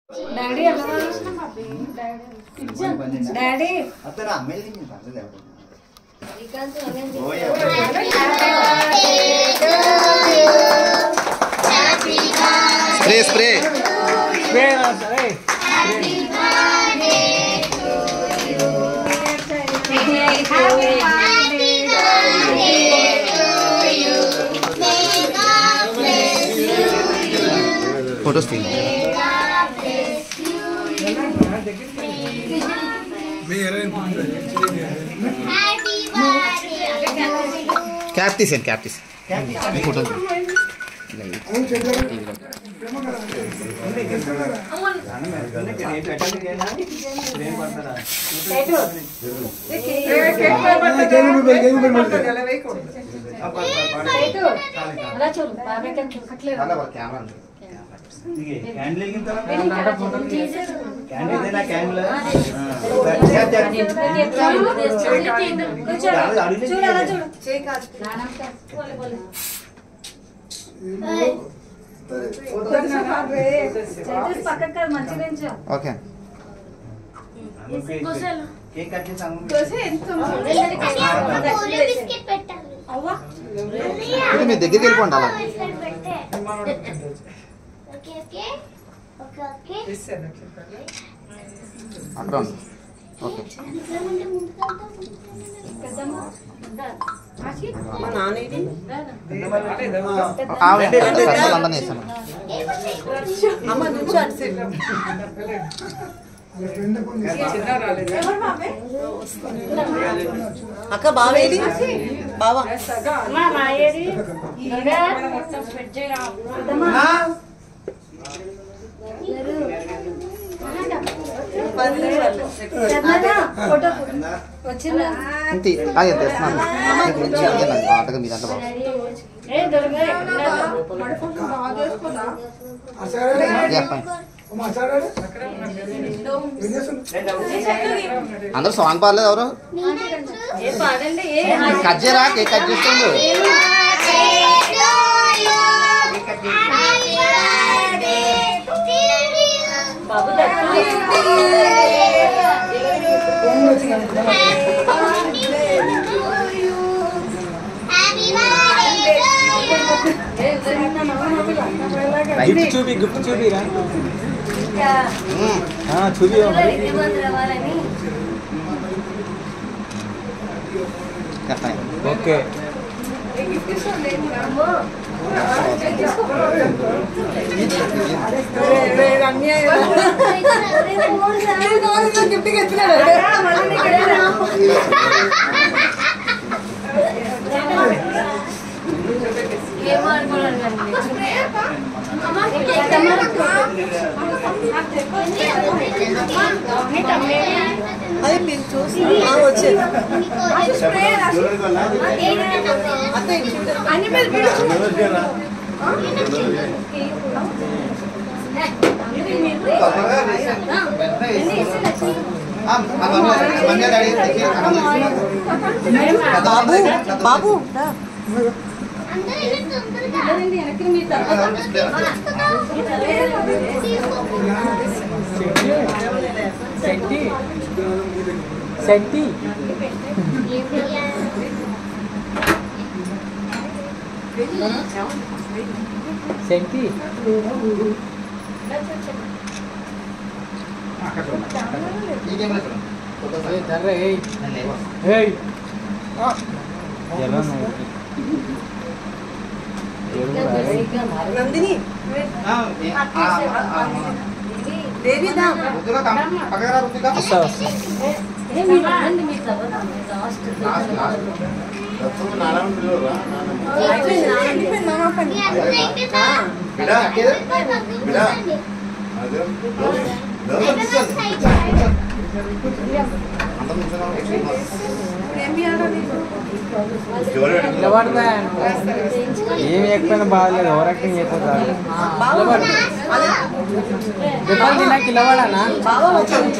Daddy ఎలా రాసిన Bobby daddy daddy అతను అమ్మాయిలకి నేను పర్లేదు ఎవరు స్ప్రే స్ప్రే ఫొటోస్ తీయండి క్యాప్ తీసేయండి క్యాప్ తీసి ఫోటో అలా చూడు బాబాయ్ కానీ చూడట్లేదు కెమెరా క్యాండిల్ వెలిగిన తర్వాత తీసేరు. క్యాండిల్ ఇదేనా క్యాండిల్ కూర్చోండి. చూడు అలా చూడు నాన్న పోలే, పోలే. చేతులు పక్కకు కాదు మంచి నించో ఓకే కేక్ కట్ చేసాము బిస్కెట్ పెట్టాలి ఇది మీ దగ్గరికి వెళ్ళిపోండి అలా బిస్కెట్ పెట్టే ఓకే ఓకే ఓకే ఓకే అక్కడ ఉండు. ఓకే ముందు ముందుకు పెద్దమ్మ ఉందా? ఆచి? ఆవిడ పెద్దలు అందరినీ వేసాను అక్క బావేది బావా అమ్మా, మా ఏది? ఇదిగా? పెద్దమ్మ. పది నిమిషాలు పెద్దమ్మ, ఫోటో వచ్చిందా ఇంటి అదే తెస్తున్నాను ఆటగా మీ దాంట్లో బాగా ఏ దొరకలే యా, ఫైన్. అందరూ సాంగ్ పాడలేదు ఎవరు ఏ పాడండి ఏ కట్ చేయరా కేక్ కట్ చేస్తుంది బాబు దగ్గర గిఫ్ట్ చూపి గిఫ్ట్ చూపిరా ఆ, చూపి రావాలని యా, ఫైన్. ఓకే ఏం ఆడుకోవాలి అదే మీరు చూసి ఆ, వచ్చేది అక్క ఇటు చూడు. ఆ, ఆ బండి- బండి డాడీ తెచ్చి అక్కడ ఉంది. బాబు బాబు రా. శక్తి శక్తి శక్తి ఈ కెమెరా చూడండి. ఫోటోస్ ఏ తర్రే ఏయ్ నేను లేవా? ఏయ్ జరం నందిని ఆ, ఏ- ఆ, ఆ, ఆ, ఆ. దేవిదా రుతుక కమ్- పక్కకు రా, రుతుక. వస్తా వస్తా లాస్ట్, లాస్ట్. అయిపోయింది నాన్న పని. బిడా, అక్కేది? బిడా. అందరం కూర్చున్నాం. నిలబడతా ఏమి ఎక్కువైనా బాధలేదు ఓవర్ యాక్టింగ్ చేయకపోతారు దెబ్బలు తిన్నాక నిలబడానా బావా వచ్చి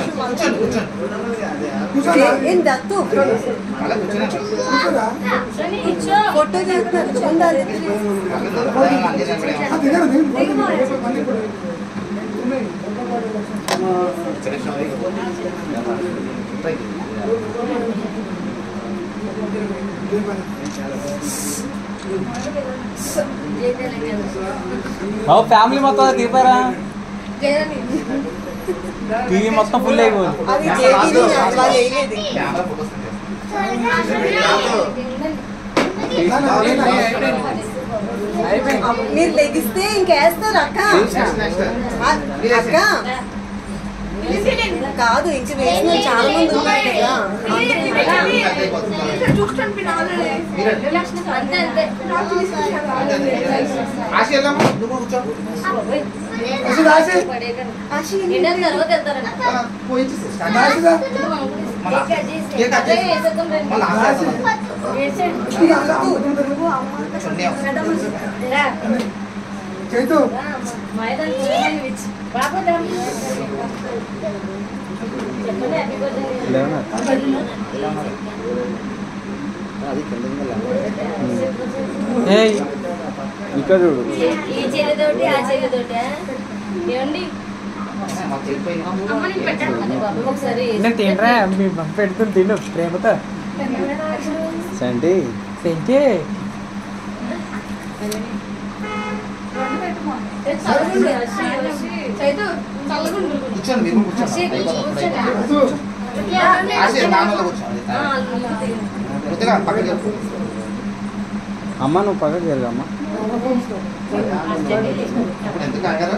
ఏం దత్తు అలా కూర్చున్నాం. ఫోటో తీసుకున్నారు ఉండాలి అన్ని నిలబడే. ఓ ఫ్యామిలీ మొత్తం తీపారా టీవీ మొత్తం ఫుల్ అయిపోయింది అది జేబీ వాళ్ళు వేయలేదు కెమెరా ఫోటోస్ మీరు లెగిస్తే ఇంకేస్తారు అక్క ఆ, అక్క కాదు ఇంక వేసిన చాలా మంది ఉన్నారు కదా ఆశ వెళ్ళమ్మా నువ్వు కూర్చో పోయించి మళ్ళా కేక్ కట్ చేసి మళ్ళీ ఆశ చున్నీ అది కింద కింద ఏయ్ ఇక్కడ చూడు ఈ చెల్లితోటి ఆ చెల్లితోటి ఏమండి మాకు చెప్పిపోయింది అమ్మ నేను పెట్టాను అదే బాబు ఒకసారి నేను తినరా మీ మమ్మీ పెడుతుంది తిను ప్రేమతో సంటి సెంచి చైతు చల్లగుండు కూర్చోండి మీరు కూర్చోండి అయిపోతుంది ఆశ నాన్నలో కూర్చోండి కొద్దిగా పక్కకి చెప్పు అమ్మ నువ్వు పక్కకి జరగమ్మా ఇప్పుడు ఎందుకు కంగారు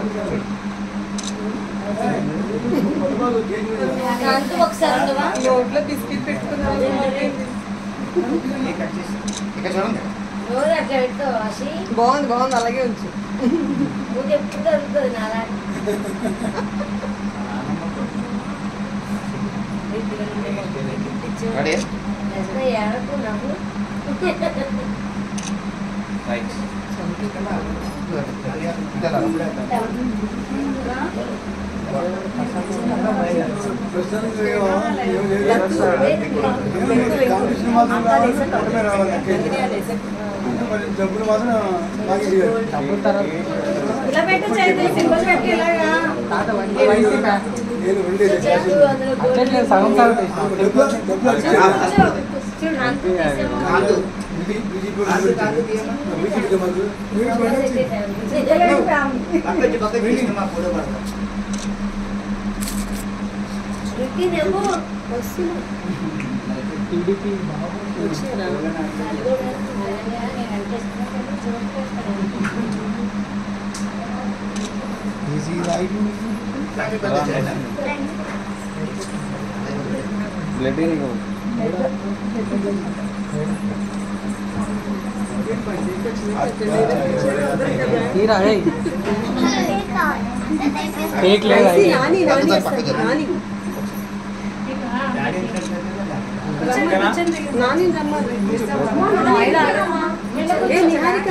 అంటూ ఒకసారి ఉండవా నోట్లో బిస్కెట్ పెట్టుకున్నాను కేక్ కట్ చేసి ఇక్కడ చూడండి నోరు అట్లా పెడతావు ఆశి బాగుంది బాగుంది అలాగే ఉంచు నువ్వు ఎప్పుడు దొరుకుతుంది నాలా రెడీ ఏడకు నవ్వు రైట్ డబ్బులు తర్వాత ఇలా పెట్టు చేతి సింబల్ పెట్టి ఇలాగా తాత వడ్డీ వయసు బ్యా- చెప్పు అందులో అట్లట్లేదు సగం సగం తీసుకో. చూడు నాకు తీసాము కాదు కాదు కాదు తీయమ్మా. పక్కకి పక్కకి తీసి మా ఫోటో పడతాం రుక్కి నువ్వు టీడీపీ బ్లడ్ తీరా ఏయ్ కేక్ లేదా నాని నాని నాని పక్కకి జరుగు. నాని నాని రమ్మని ఏ నిహారిక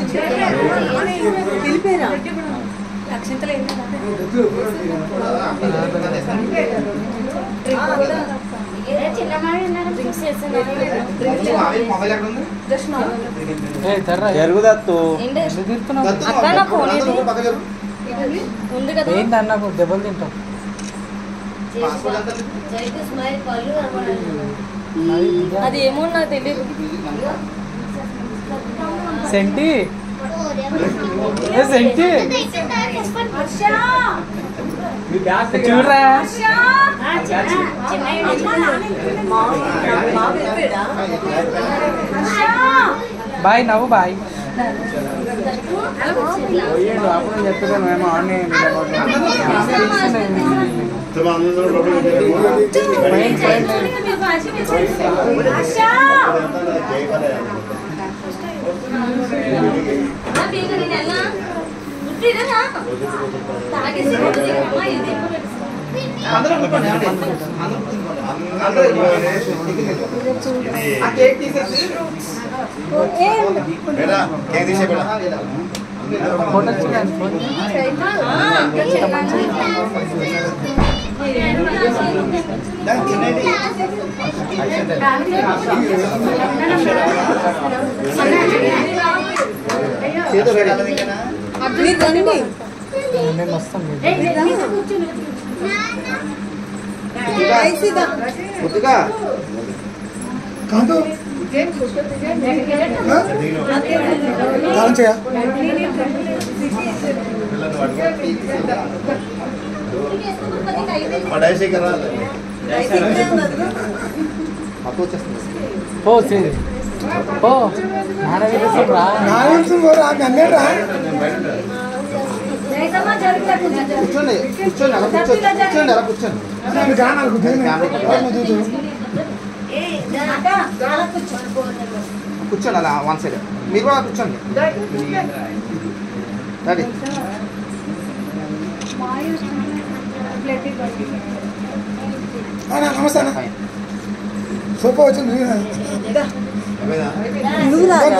పిలిపేరా మొబైల్ ఎక్కడ ఉంది ఏ తర్రా జరుగుదత్తు ఎందుకు తిరుగుతున్నావు దద్దు అక్క, నా ఫోన్ దద్దు ఏది? పక్కకి జరుగు. ఉంది కదా ఏంటి అన్నకు దెబ్బలు తింటావు పాస్పోర్ట్ ఎంత లేదు? జైతు స్మైల్ పళ్ళు కనబడాలి. మరి బిడ్డ. అది ఏమో నాకు తెలియదు సెంటి ఏ సెంటి చూడరా మా పిలిపేరా బాయ్ నవ్వు బాయ్ పోయాడు అప్పుడు చెప్తున్నాను మేము ఆన్లైన్ అందరూ కూర్చోండి, అందరూ కూర్చోండి. అందరూ ఆ కేక్ తీసేసి ఫోటో చూడండి దానికి చిన్నది. చేతులు పెట్టాలి ఇంకేనా? మీరు రండి మేము వస్తాం కొద్దిగా కాంతు తాళం చేయ అప్పు వచ్చేస్తుంది పో సరే పో నాన్న రా నా నుంచి పోరా అన్నేరా కూర్చోండి కూర్చోండి అలా కూర్చోండి కూర్చోండి అలా కూర్చోండి నేను గానాలకు కూర్చోండి అలా వన్ సైడ్ మీరు కూడా కూర్చోండి రెడీ నమస్తే అన్న ఫైన్ సోఫా వచ్చింది నువ్వు రాగా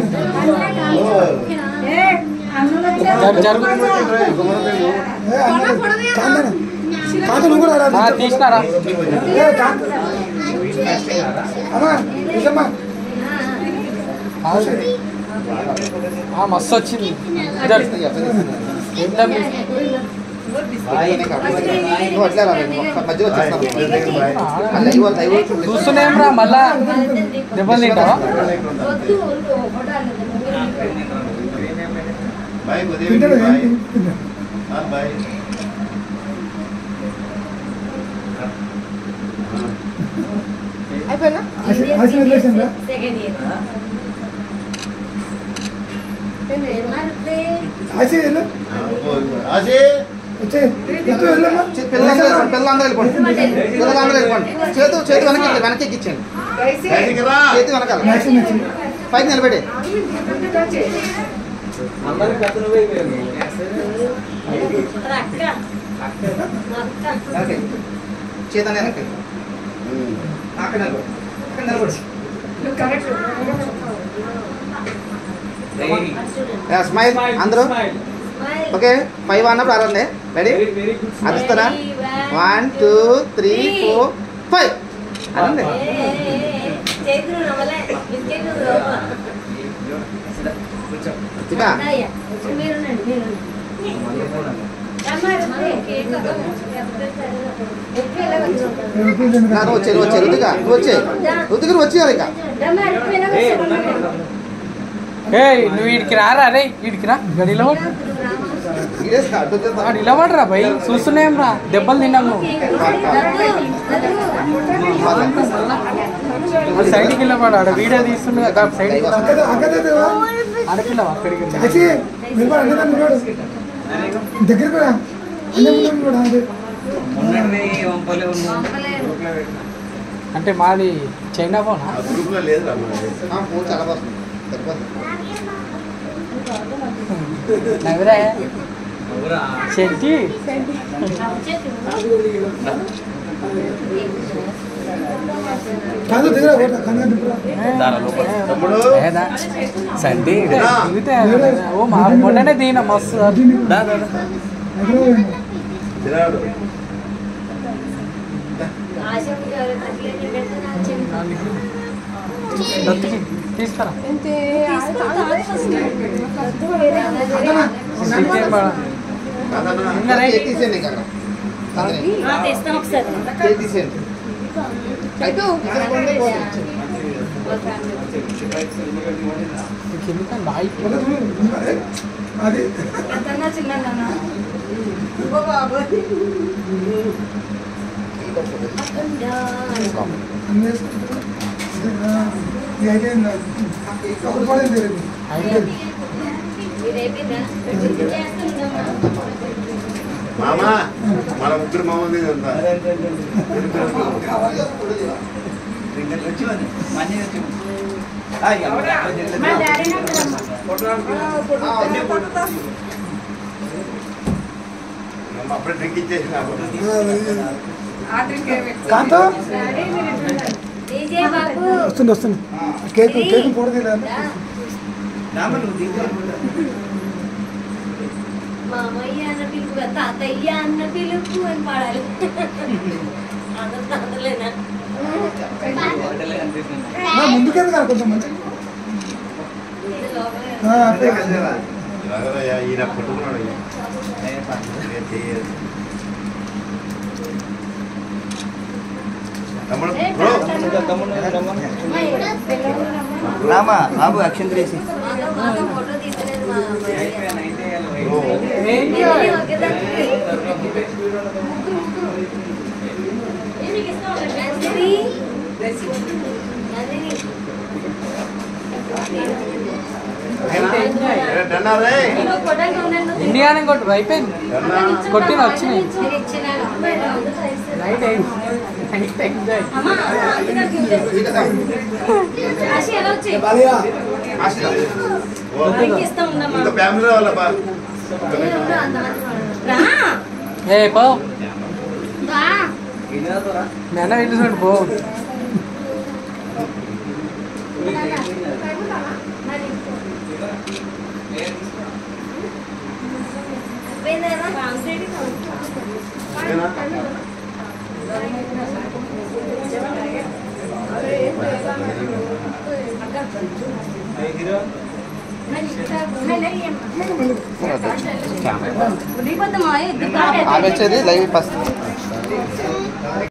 జరుగు ఏ, అన్నది. కాంతను కాంత నువ్వు కూడా రా. ఆ, తీసినారా ఏ, కాంత. అమ్మా నిజమ్మా ఆ, మస్తు వచ్చింది జరుగు. ఎంత మీ- నువ్వు అట్లే రా నేను ఒక్క మధ్యలో వచ్చేస్తాను మళ్ళీ ఇవ్వాలి దైవ చూస్తూనేం రా మళ్ళా దెబ్బలు తింటావా తింటాడు ఏం తింటాడు? ఆశ- ఆశ వదిలేసిందా? ఆశ వెళ్ళు. వచ్చే ఎత్తు వెళ్ళమ్మా. పిల్లలందరూ వెళ్ళిపోండి పిల్లలందరూ వెళ్ళిపోండి పిల్లలందరూ వెళ్ళిపోండి చేతు చేతి వెనక్కి వెనక్కి ఎక్కించండి చేతి వెనకాల నచ్చి నచ్చి. పైకి నిలబెట్టి వెనక్కి చేతి అనేది వెనక్కి అక్కడ నిలబడి అక్కడ నిలబడి స్మైల్ అందరూ ఓకే ఫైవ్ అన్నప్పుడు అరండి రెడీ అది ఇస్తారా one two three four five అనండి ఇక నువ్వు వచ్చే నువ్వు వచ్చే రుతిక నువ్వు వచ్చే రుతిక నువ్వు వచ్చేయాలి ఇక ఏ నువ్వు వీడికి రారా రే వీడికి రా గడిలో ఇదేసి కా, అటు వచ్చేస్తా. వాడు ఇలా పడరా భయ్ చూస్తూనేం రా దెబ్బలు తిన్నాం నువ్వు వాడు సైడ్కి వెళ్ళి పడు ఆడ వీడియో తీస్తుండే సైడ్ అక్కడ అక్కడ దేవా. ఆడపిల్లవా అక్కడికి ఆశి నిలబడు అన్నదా నిలబడు దగ్గరికి రా అన్న ముందు నిలబడు అదే అంటే మాది చైనా ఫోనా ఆ, ఫోన్ చాలా బాగుంది సరిపోతుంది నవ్వురా చెట్టి కాదు దగ్గర పోతా కన్నా దిగురా లేదా సండి దిగితే ఓ మా మొన్ననే దీన మస్తు దా, దా, దా. దగ్గర పోయింది. దత్తుకి తీసుకురా ఇంకా రే. కేక్ తీసేయండి ఇంకా అక్కడ. అందరినీ. కేక్ తీసేయండి అయితే తీసేసుకోండి, పోండి. కింద బాయ్ మొదట నువ్వు అదే. అది అన్నీ ఆ, ఇది అయిపోయింది అప్పుడు పడింది ఇది. అయిపోయింది మామా మన ముగ్గురు మామ మీద అంతా అప్పుడే డ్రింక్ ఇచ్చేసిన కాంతో వస్తుంది వస్తుంది కేక్ కేక్ పొడది మామయ్య అన్న పిలుపు కదా, తాతయ్య అన్న పిలుపు అని పాడాలి అందరూ అందలేనా ముందుకెళ్ళి కాదు కొంచెం మంచి ఇది లోపలే. ఆ, అట్లే. ఈయన పట్టుకున్నాడు ఈయన. ఏం చేయదు. తమ్ముడు బ్రో రామా బాబు అక్షం తీసి మాతో మాతో ఫోటో తీసలేదు మా అమ్మాయి. బ్రో ఏంటి ఒకేదానికి? నందిని. నందిని. టన్నారే నేను కొట్టంగా ఉన్నాను ఇండియానే కొట్టు అయిపోయింది టన్నా కొట్టిన వచ్చినాయి మీరు ఇచ్చిన అమ్మాయిలు అందరూ కలిసి నైట్ నైట్ ఎంజాయ్ అమ్మా అందుకని రాశి ఎలా వచ్చి బాలియా ఇస్తా ఉండమ్మా ఇంకా ఫ్యామిలీ వాళ్ళ బా ఎవరు అంతమంది వాళ్ళు. రా ఏ పో రా మీ అన్న వెళ్ళి చూడు పో అయిపోయిందేనా? ఓకేనా దిగిపోతామా ఆమె వచ్చేది లైవ్ ఫస్ట్